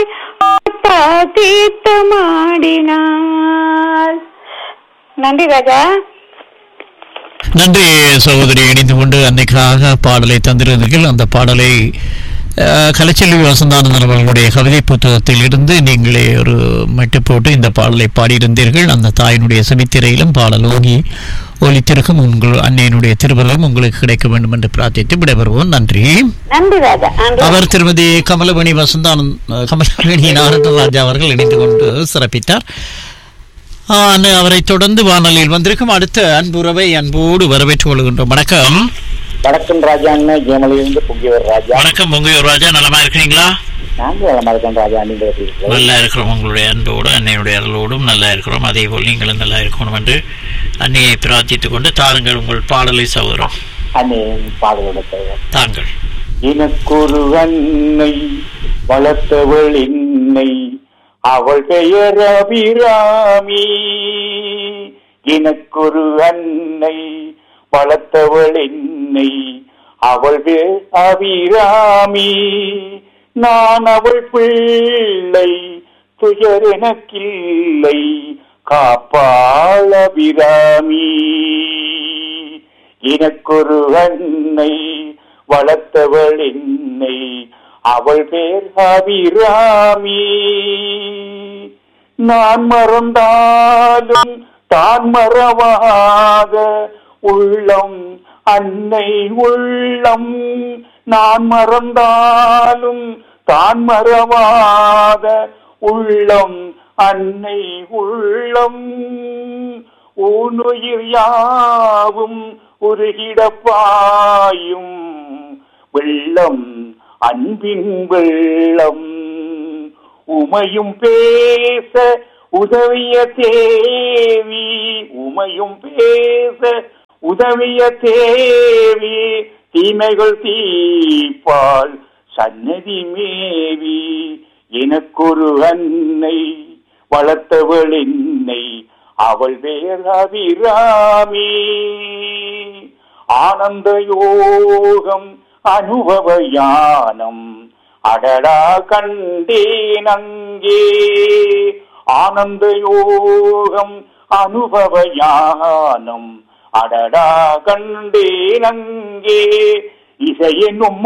தந்தாய் ஆட்டா தீர்த்தமாடினாள் நன்றி ராஜா நன்றி சகோதரி இணைந்து கொண்டு அன்னைக்காக பாடலை தந்திருந்தீர்கள் அந்த பாடலை அஹ், கலைச்செல்வி வசந்தானந்தன் அவர்களுடைய கவிதை புத்தகத்தில் இருந்து நீங்களே ஒரு மெட்டு போட்டு இந்த பாடலை பாடியிருந்தீர்கள் அந்த தாயினுடைய செவித்திரையிலும் பாடல் ஓங்கி ஒலித்திருக்கும் உங்கள் அன்னையினுடைய திருவள்ளுவம் உங்களுக்கு கிடைக்க வேண்டும் என்று பிரார்த்தித்து விடைபெறுவோம் நன்றி நன்றி ராஜா நன்றி அவர் திருமதி கமலமணி வசந்தானந்த் கமலமணி நாரதராஜா அவர்கள் இணைந்து கொண்டு சிறப்பித்தார் ஆ, அண்ணே, அவரை தொடர்ந்து வானொலியில் வந்திருக்கும் அடுத்த அன்புறவை அன்போடு வரவேற்றுக் கொள்கின்றோம் வணக்கம் வணக்கம் ராஜா அண்ணன் ஜெயமலையிலிருந்து புங்கியவர் ராஜா வணக்கம் உங்க ராஜா நலமா இருக்கிறீங்களா நாங்கள் நலமா இருக்கேன் ராஜா நீங்கள் எப்படி இருக்கிறீர்கள்? நல்லா இருக்கிறோம் உங்களுடைய அன்போடு அன்னையுடைய அருளோடும் நல்லா இருக்கிறோம் அதே போல் நீங்களும் நல்லா இருக்கணும் என்று அன்னையை பிரார்த்தித்துக் கொண்டு தாருங்கள் உங்கள் பாடலை சகோதரம் அண்ணன் பாடலோட பெயர் தாங்கள் எனக்கொரு அன்னை வளர்த்தவள் என்னை அவள் பெயர் அபிராமி எனக்கொரு அன்னை வளர்த்தவள் என்னை அவள் பேர் அபிராமி நான் அவள் பிள்ளை துயர் எனக்கில்லை காப்பாள் அபிராமி எனக்கொரு அன்னை வளர்த்தவள் என்னை அவள் பேர் அபிராமி நான் மறந்தாலும் தான் மறவாத உள்ளம் அன்னை உள்ளம் நான் மறந்தாலும் தான் மறவாத உள்ளம் அன்னை உள்ளம் ஊனுயிர் யாவும் உருகிடப்பாயும் வெள்ளம் அன்பின் வெள்ளம் உமையும் பேச உதவிய தேவி உமையும் பேச உதவிய தேவி தீமைகள் தீப்பால் சன்னதி மேவி எனக்கொரு அன்னை வளர்த்தவள் என்னை அவள் வேர் அபிராமி ஆனந்த யோகம் அனுபவ யானம் அடடா கண்டேன் அங்கே ஆனந்த யோகம் அனுபவ யானம் அடடா கண்டேன் அங்கே இசையென்னும்